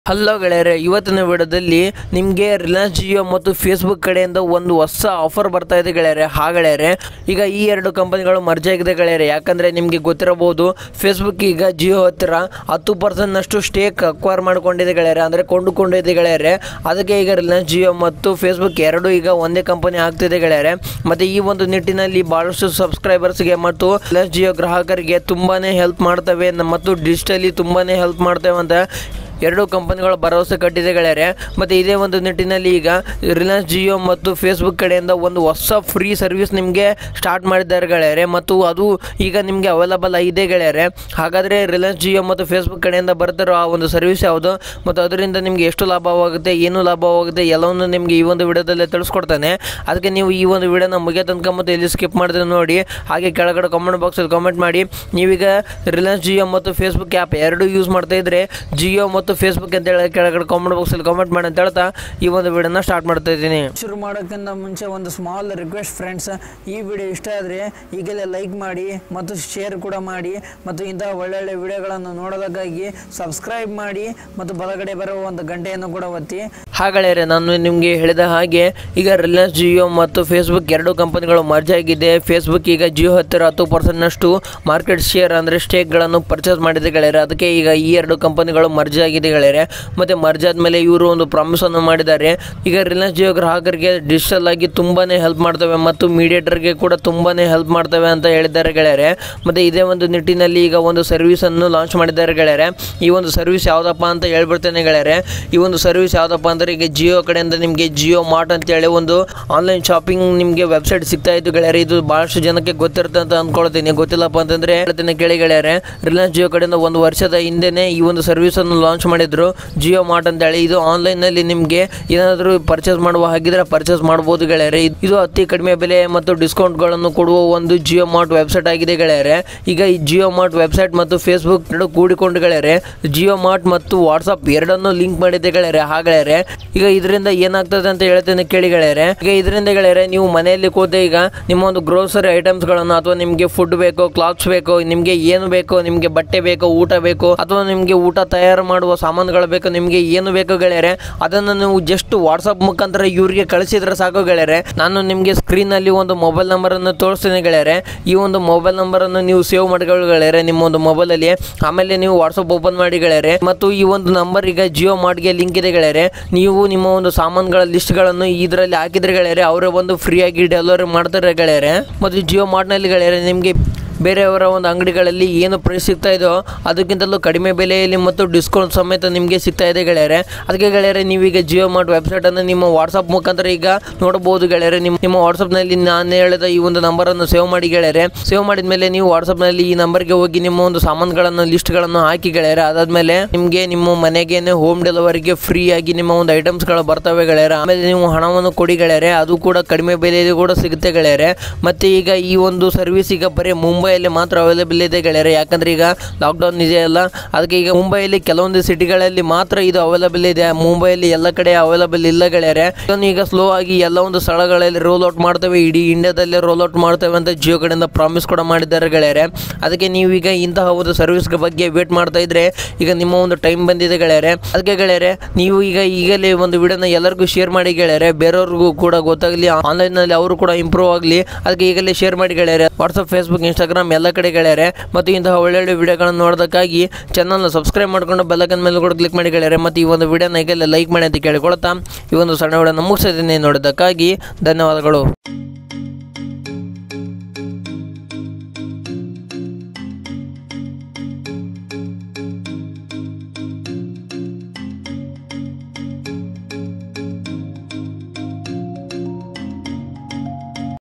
hello ಗೆಳೆಯರೆ ಇವತ್ತಿನ ವಿಡಿಯೋದಲ್ಲಿ ನಿಮಗೆ ರಿಲಯನ್ಸ್ ಜಿಯೋ ಮತ್ತು ಫೇಸ್ಬುಕ್ ಕಡೆಯಿಂದ ಒಂದು ಹೊಸ ಆಫರ್ ಬರ್ತಾ ಇದೆ ಗೆಳೆಯರೆ ಹಾ ಗೆಳೆಯರೆ ಈಗ ಈ ಎರಡು ಕಂಪನಿಗಳು ಮರ್ಜ್ ಆಗಿದೆ ಗೆಳೆಯರೆ ಯಾಕಂದರೆ ನಿಮಗೆ ಗೊತ್ತಿರಬಹುದು ಫೇಸ್ಬುಕ್ ಈಗ ಜಿಯೋ ಹತ್ತಿರ ಹತ್ತು ಪರ್ಸೆಂಟ್ನಷ್ಟು ಸ್ಟೇಕ್ ಅಕ್ವೈರ್ ಮಾಡ್ಕೊಂಡಿದೆ ಗೆಳೆಯರೆ ಅಂದರೆ ಕೊಂಡುಕೊಂಡಿದೆ ಗೆಳೆಯರೆ ಅದಕ್ಕೆ ಈಗ ರಿಲಯನ್ಸ್ ಜಿಯೋ ಮತ್ತು ಫೇಸ್ಬುಕ್ ಎರಡು ಈಗ ಒಂದೇ ಕಂಪನಿ ಆಗ್ತಿದೆ ಗೆಳೆಯರೆ ಮತ್ತು ಈ ಒಂದು ನಿಟ್ಟಿನಲ್ಲಿ ಭಾಳಷ್ಟು ಸಬ್ಸ್ಕ್ರೈಬರ್ಸ್ಗೆ ಮತ್ತು ರಿಲಯನ್ಸ್ ಜಿಯೋ ಗ್ರಾಹಕರಿಗೆ ತುಂಬಾ ಹೆಲ್ಪ್ ಮಾಡ್ತವೆ ಮತ್ತು ಡಿಜಿಟಲಿ ತುಂಬಾ ಹೆಲ್ಪ್ ಮಾಡ್ತೇವೆ ಅಂತ ಎರಡು ಕಂಪನಿಗಳು ಭರವಸೆ ಕಟ್ಟಿದೆ ಗೆಳೆಯರೆ ಮತ್ತು ಇದೇ ಒಂದು ನಿಟ್ಟಿನಲ್ಲಿ ಈಗ ರಿಲಯನ್ಸ್ ಜಿಯೋ ಮತ್ತು ಫೇಸ್ಬುಕ್ ಕಡೆಯಿಂದ ಒಂದು ಹೊಸ ಫ್ರೀ ಸರ್ವಿಸ್ ನಿಮಗೆ ಸ್ಟಾರ್ಟ್ ಮಾಡಿದ್ದಾರೆ ಗೆಳೆಯರೆ ಮತ್ತು ಅದು ಈಗ ನಿಮಗೆ ಅವೈಲಬಲ್ ಆಗಿದೆ ಗೆಳೆಯರೆ ಹಾಗಾದರೆ ರಿಲಯನ್ಸ್ ಜಿಯೋ ಮತ್ತು ಫೇಸ್ಬುಕ್ ಕಡೆಯಿಂದ ಬರ್ತಿರೋ ಆ ಒಂದು ಸರ್ವಿಸ್ ಯಾವುದು ಮತ್ತು ಅದರಿಂದ ನಿಮಗೆ ಎಷ್ಟು ಲಾಭವಾಗುತ್ತೆ ಏನು ಲಾಭವಾಗುತ್ತೆ ಎಲ್ಲವನ್ನು ನಿಮಗೆ ಈ ಒಂದು ವಿಡಿಯೋದಲ್ಲಿ ತಿಳಿಸ್ಕೊಡ್ತಾನೆ ಅದಕ್ಕೆ ನೀವು ಈ ಒಂದು ವಿಡಿಯೋನ ಮುಗಿಯೋ ತನಕ ಮತ್ತು ಇಲ್ಲಿ ಸ್ಕಿಪ್ ಮಾಡಿದ್ರೆ ನೋಡಿ ಹಾಗೆ ಕೆಳಗಡೆ ಕಾಮೆಂಟ್ ಬಾಕ್ಸಲ್ಲಿ ಕಾಮೆಂಟ್ ಮಾಡಿ ನೀವೀಗ ರಿಲಯನ್ಸ್ ಜಿಯೋ ಮತ್ತು ಫೇಸ್ಬುಕ್ ಆ್ಯಪ್ ಎರಡು ಯೂಸ್ ಮಾಡ್ತಾ ಇದ್ರೆ ಜಿಯೋ ಮತ್ತು ಫೇಸ್ಬುಕ್ ಅಂತ ಹೇಳಿ ಕೆಳಗಡೆ ಕಾಮೆಂಟ್ ಬಾಕ್ಸಲ್ಲಿ ಕಾಮೆಂಟ್ ಮಾಡಿ ಅಂತ ಹೇಳ್ತಾ ಈ ಒಂದು ವಿಡಿಯೋನ ಸ್ಟಾರ್ಟ್ ಮಾಡ್ತಾ ಇದ್ದೀನಿ ಶುರು ಮಾಡೋಕ್ಕಿಂತ ಮುಂಚೆ ಒಂದು ಸ್ಮಾಲ್ ರಿಕ್ವೆಸ್ಟ್ ಫ್ರೆಂಡ್ಸ್ ಈ ವಿಡಿಯೋ ಇಷ್ಟ ಆದರೆ ಈಗಲೇ ಲೈಕ್ ಮಾಡಿ ಮತ್ತು ಶೇರ್ ಕೂಡ ಮಾಡಿ ಮತ್ತು ಇಂತಹ ಒಳ್ಳೊಳ್ಳೆ ವಿಡಿಯೋಗಳನ್ನು ನೋಡೋದಕ್ಕಾಗಿ ಸಬ್ಸ್ಕ್ರೈಬ್ ಮಾಡಿ ಮತ್ತು ಬಲಗಡೆ ಬರುವ ಒಂದು ಗಂಟೆಯನ್ನು ಕೂಡ ಒತ್ತಿ ಹಾಗಾದರೆ ನಾನು ನಿಮಗೆ ಹೇಳಿದ ಹಾಗೆ ಈಗ ರಿಲಯನ್ಸ್ ಜಿಯೋ ಮತ್ತು ಫೇಸ್ಬುಕ್ ಎರಡು ಕಂಪನಿಗಳು ಮರ್ಜ್ ಆಗಿದೆ ಫೇಸ್ಬುಕ್ ಈಗ ಜಿಯೋ ಹತ್ತಿರ ಹತ್ತು ಪರ್ಸೆಂಟ್ನಷ್ಟು ಮಾರ್ಕೆಟ್ ಶೇರ್ ಅಂದರೆ ಸ್ಟೇಕ್ಗಳನ್ನು ಪರ್ಚೇಸ್ ಮಾಡಿದೆ ಗೆಳೆಯರೆ ಅದಕ್ಕೆ ಈಗ ಈ ಎರಡು ಕಂಪನಿಗಳು ಮರ್ಜ್ ಆಗಿದೆ ಗೆಳೆಯರೆ ಮತ್ತು ಮರ್ಜ್ ಆದಮೇಲೆ ಇವರು ಒಂದು ಪ್ರಾಮಿಸನ್ನು ಮಾಡಿದ್ದಾರೆ ಈಗ ರಿಲಯನ್ಸ್ ಜಿಯೋ ಗ್ರಾಹಕರಿಗೆ ಡಿಜಿಟಲ್ ಆಗಿ ತುಂಬಾ ಹೆಲ್ಪ್ ಮಾಡ್ತವೆ ಮತ್ತು ಮೀಡಿಯೇಟರ್ಗೆ ಕೂಡ ತುಂಬಾ ಹೆಲ್ಪ್ ಮಾಡ್ತವೆ ಅಂತ ಹೇಳಿದ್ದಾರೆ ಗೆಳೆಯರೆ ಮತ್ತು ಇದೇ ಒಂದು ನಿಟ್ಟಿನಲ್ಲಿ ಈಗ ಒಂದು ಸರ್ವಿಸನ್ನು ಲಾಂಚ್ ಮಾಡಿದ್ದಾರೆ ಗೆಳೆಯರೆ ಈ ಒಂದು ಸರ್ವಿಸ್ ಯಾವುದಪ್ಪ ಅಂತ ಹೇಳ್ಬಿಡ್ತೇನೆ ಗೆಳೆಯರೆ ಈ ಒಂದು ಸರ್ವಿಸ್ ಯಾವುದಪ್ಪ ಅಂದರೆ ಈಗ ಜಿಯೋ ಕಡೆಯಿಂದ ನಿಮಗೆ ಜಿಯೋ ಮಾರ್ಟ್ ಅಂತೇಳಿ ಒಂದು ಆನ್ಲೈನ್ ಶಾಪಿಂಗ್ ನಿಮಗೆ ವೆಬ್ಸೈಟ್ ಸಿಗ್ತಾ ಇತ್ತು ಗೆಳೆಯರೆ ಇದು ಭಾಳಷ್ಟು ಜನಕ್ಕೆ ಗೊತ್ತಿರುತ್ತೆ ಅಂತ ಅಂದ್ಕೊಳ್ತೀನಿ ಗೊತ್ತಿಲ್ಲಪ್ಪ ಅಂತಂದ್ರೆ ಹೇಳ್ತೀನಿ ಕೇಳಿ ಗೆಳೆಯರೆ ರಿಲಯನ್ಸ್ ಜಿಯೋ ಕಡೆಯಿಂದ ಒಂದು ವರ್ಷದ ಹಿಂದೆನೇ ಈ ಒಂದು ಸರ್ವಿಸ್ ಅನ್ನು ಲಾಂಚ್ ಮಾಡಿದ್ರು ಜಿಯೋ ಮಾರ್ಟ್ ಅಂತೇಳಿ ಇದು ಆನ್ಲೈನ್ ನಲ್ಲಿ ನಿಮಗೆ ಏನಾದರೂ ಪರ್ಚೇಸ್ ಮಾಡುವ ಹಾಗಿದ್ರೆ ಪರ್ಚೇಸ್ ಮಾಡಬಹುದು ಗೆಳೆಯರೆ ಇದು- ಇದು ಅತಿ ಕಡಿಮೆ ಬೆಲೆ ಮತ್ತು ಡಿಸ್ಕೌಂಟ್ಗಳನ್ನು ಕೊಡುವ ಒಂದು ಜಿಯೋ ಮಾರ್ಟ್ ವೆಬ್ಸೈಟ್ ಆಗಿದೆ ಗೆಳೆಯರೆ ಈಗ ಈ ಜಿಯೋ ಮಾರ್ಟ್ ವೆಬ್ಸೈಟ್ ಮತ್ತು ಫೇಸ್ಬುಕ್ ಎರಡು ಕೂಡಿಕೊಂಡು ಗೆಳೆಯರೆ ಜಿಯೋ ಮಾರ್ಟ್ ಮತ್ತು ವಾಟ್ಸಪ್ ಎರಡನ್ನು ಲಿಂಕ್ ಮಾಡಿದೆ ಗೆಳೆಯರೆ ಹಾ ಗೆಳೆಯರೆ ಈಗ ಇದರಿಂದ ಏನಾಗ್ತದೆ ಅಂತ ಹೇಳ್ತೇನೆ ಕೇಳಿ ಗೆಳೆಯರೆ ಈಗ ಇದರಿಂದ ಗೆಳೆಯರೆ ನೀವು ಮನೆಯಲ್ಲಿ ಕೂತೆ ಈಗ ನಿಮ್ಮ ಒಂದು ಗ್ರೋಸರಿ ಐಟಮ್ಸ್ಗಳನ್ನು ಅಥವಾ ನಿಮಗೆ ಫುಡ್ ಬೇಕು ಕ್ಲಾತ್ಸ್ ಬೇಕು ನಿಮಗೆ ಏನು ಬೇಕು ನಿಮಗೆ ಬಟ್ಟೆ ಬೇಕು ಊಟ ಬೇಕು ಅಥವಾ ನಿಮಗೆ ಊಟ ತಯಾರು ಮಾಡುವ ಸಾಮಾನುಗಳು ಬೇಕು ನಿಮಗೆ ಏನು ಬೇಕು ಗೆಳೆಯರೆ ಅದನ್ನು ನೀವು ಜಸ್ಟ್ ವಾಟ್ಸಪ್ ಮುಖಾಂತರ ಇವರಿಗೆ ಕಳಿಸಿದ್ರೆ ಸಾಕು ಗೆಳೆಯರೆ ನಾನು ನಿಮಗೆ ಸ್ಕ್ರೀನಲ್ಲಿ ಒಂದು ಮೊಬೈಲ್ ನಂಬರನ್ನು ತೋರಿಸ್ತೀನಿ ಗೆಳೆಯರೆ ಈ ಒಂದು ಮೊಬೈಲ್ ನಂಬರನ್ನು ನೀವು ಸೇವ್ ಮಾಡ್ಕೊಳ್ಳಿ ಗೆಳೆಯರೆ ನಿಮ್ಮ ಒಂದು ಮೊಬೈಲಲ್ಲಿ ಆಮೇಲೆ ನೀವು ವಾಟ್ಸಪ್ ಓಪನ್ ಮಾಡಿ ಗೆಳೆಯರೆ ಮತ್ತು ಈ ಒಂದು ನಂಬರ್ ಈಗ ಜಿಯೋ ಮಾರ್ಟ್ಗೆ ಲಿಂಕ್ ಇದೆ ಗೆಳೆಯರೆ ನೀವು ನಿಮ್ಮ ಒಂದು ಸಾಮಾನುಗಳ ಲಿಸ್ಟ್ಗಳನ್ನು ಇದರಲ್ಲಿ ಹಾಕಿದ್ರೆ ಗೆಳೆಯರೆ ಅವರೇ ಒಂದು ಫ್ರೀಯಾಗಿ ಡೆಲಿವರಿ ಮಾಡ್ತಾರೆ ಗೆಳೆಯರೆ ಮತ್ತು ಜಿಯೋ ಮಾರ್ಟ್ನಲ್ಲಿ ಗೆಳೆಯರೆ ನಿಮಗೆ ಬೇರೆಯವರ ಒಂದು ಅಂಗಡಿಗಳಲ್ಲಿ ಏನು ಪ್ರೈಸ್ ಸಿಗ್ತಾ ಇದೆಯೋ ಅದಕ್ಕಿಂತಲೂ ಕಡಿಮೆ ಬೆಲೆಯಲ್ಲಿ ಮತ್ತು ಡಿಸ್ಕೌಂಟ್ ಸಮೇತ ನಿಮಗೆ ಸಿಗ್ತಾ ಇದೆ ಗೆಳೆಯರೆ ಅದಕ್ಕೆ ಗೆಳೆಯರೆ ನೀವೀಗ ಜಿಯೋ ಮಾರ್ಟ್ ವೆಬ್ಸೈಟನ್ನು ನಿಮ್ಮ ವಾಟ್ಸಪ್ ಮುಖಾಂತರ ಈಗ ನೋಡಬಹುದು ಗೆಳೆಯರೆ ನಿಮ್ಮ ನಿಮ್ಮ ವಾಟ್ಸಪ್ನಲ್ಲಿ ನಾನು ಹೇಳಿದ ಈ ಒಂದು ನಂಬರನ್ನು ಸೇವ್ ಮಾಡಿ ಗೆಳೆಯರೆ ಸೇವ್ ಮಾಡಿದ ಮೇಲೆ ನೀವು ವಾಟ್ಸಪ್ನಲ್ಲಿ ಈ ನಂಬರ್ಗೆ ಹೋಗಿ ನಿಮ್ಮ ಒಂದು ಸಾಮಾನುಗಳನ್ನು ಲಿಸ್ಟ್ಗಳನ್ನು ಹಾಕಿ ಗೆಳೆಯರೆ ಅದಾದ್ಮೇಲೆ ನಿಮಗೆ ನಿಮ್ಮ ಮನೆಗೇನೆ ಹೋಮ್ ಡೆಲಿವರಿಗೆ ಫ್ರೀ ಆಗಿ ನಿಮ್ಮ ಒಂದು ಐಟಮ್ಸ್ಗಳು ಬರ್ತವೆ ಗೆಳೆಯರೆ ಆಮೇಲೆ ನೀವು ಹಣವನ್ನು ಕೊಡಿ ಗೆಳೆಯರೆ ಅದು ಕೂಡ ಕಡಿಮೆ ಬೆಲೆಯಲ್ಲಿ ಕೂಡ ಸಿಗುತ್ತೆ ಗೆಳೆಯರೆ ಮತ್ತೆ ಈಗ ಈ ಒಂದು ಸರ್ವಿಸ್ ಈಗ ಬರೀ ಮುಂಬೈಯಲ್ಲಿ ಮಾತ್ರ ಅವೈಲೇಬಲ್ ಇದೆ ಗೆಳೆಯರೆ ಯಾಕಂದ್ರೆ ಈಗ ಲಾಕ್ಡೌನ್ ಇದೆ ಅಲ್ಲ ಅದಕ್ಕೆ ಈಗ ಮುಂಬೈಯಲ್ಲಿ ಕೆಲವೊಂದು ಸಿಟಿಗಳಲ್ಲಿ ಮಾತ್ರ ಇದು ಅವೈಲೇಬಲ್ ಇದೆ ಮುಂಬೈಯಲ್ಲಿ ಎಲ್ಲ ಕಡೆ ಅವೈಲೇಬಲ್ ಇಲ್ಲ ಗೆಳೆಯರೆ ಇದನ್ನು ಈಗ ಸ್ಲೋ ಆಗಿ ಎಲ್ಲ ಒಂದು ಸ್ಥಳಗಳಲ್ಲಿ ರೋಲ್ ಔಟ್ ಮಾಡ್ತೇವೆ ಇಡೀ ಇಂಡಿಯಾದಲ್ಲಿ ರೋಲ್ ಔಟ್ ಮಾಡ್ತೇವೆ ಅಂತ ಜಿಯೋ ಕಡೆಯಿಂದ ಪ್ರಾಮಿಸ್ ಕೂಡ ಮಾಡಿದ್ದಾರೆ ಗೆಳೆಯರೆ ಅದಕ್ಕೆ ನೀವೀಗ ಇಂತಹ ಒಂದು ಸರ್ವಿಸ್ ಬಗ್ಗೆ ವೇಟ್ ಮಾಡ್ತಾ ಇದ್ರೆ ಈಗ ನಿಮ್ಮ ಒಂದು ಟೈಮ್ ಬಂದಿದೆ ಗೆಳೆಯರೆ ಅದಕ್ಕೆ ಗೆಳೆಯರೆ ನೀವು ಈಗ ಈಗಲೇ ಒಂದು ವಿಡಿಯೋನ ಎಲ್ಲರಿಗೂ ಶೇರ್ ಮಾಡಿ ಗೆಳೆಯರೆ ಬೇರೆಯವ್ರಿಗೂ ಕೂಡ ಗೊತ್ತಾಗಲಿ ಆನ್ಲೈನಲ್ಲಿ ಅವರು ಕೂಡ ಇಂಪ್ರೂವ್ ಆಗಲಿ ಅದಕ್ಕೆ ಈಗಲೇ ಶೇರ್ ಮಾಡಿ ಗೆಳೆಯರೆ ವಾಟ್ಸಪ್ ಫೇಸ್ಬುಕ್ ಇನ್ಸ್ಟಾಗ್ರಾಮ್ ಎಲ್ಲ ಕಡೆ ಗೆಳೆಯರೆ ಮತ್ತು ಇಂತಹ ಒಳ್ಳೊಳ್ಳೆ ವಿಡಿಯೋಗಳನ್ನು ನೋಡೋದಕ್ಕಾಗಿ ಚಾನಲ್ನ ಸಬ್ಸ್ಕ್ರೈಬ್ ಮಾಡ್ಕೊಂಡು ಬೆಲ್ಲಕನ್ ಮೇಲೆ ಕೂಡ ಕ್ಲಿಕ್ ಮಾಡಿ ಗೆಳೆಯರೆ ಮತ್ತು ಈ ಒಂದು ವಿಡಿಯೋನ ಈಗಲೇ ಲೈಕ್ ಮಾಡಿ ಅಂತ ಕೇಳಿಕೊಳ್ತಾ ಈ ಒಂದು ಸಣ್ಣ ವಿಡಿಯೋನ ಮುಗಿಸಿದ್ದೀನಿ ನೋಡೋದಕ್ಕಾಗಿ ಧನ್ಯವಾದಗಳು